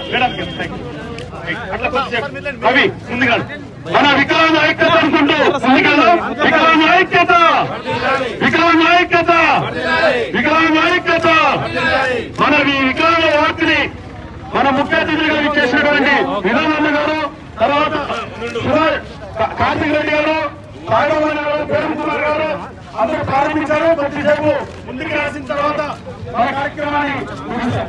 Madam thank you అట్లా కొద్దిసేపు కవి ముందుగా మన వికలాంగ ఐక్యత అనుకుంటూ ముందుకెళ్ళు వికలాంగ ఐక్యత వికలాంగ ఐక్యత వికలాంగ ఐక్యత మన ఈ వికలాంగ వార్తని మన ముఖ్య అతిథిగా ఇచ్చేసినటువంటి విధానమ్మ గారు తర్వాత సుభా- కా- కార్తీక్ రెడ్డి గారు సాయిబాబు గారు ప్రేమ్ కుమార్ గారు అందరూ ప్రారంభించారు కొద్దిసేపు ముందుకు రాసిన తర్వాత మన కార్యక్రమాన్ని ముగిస్తారు.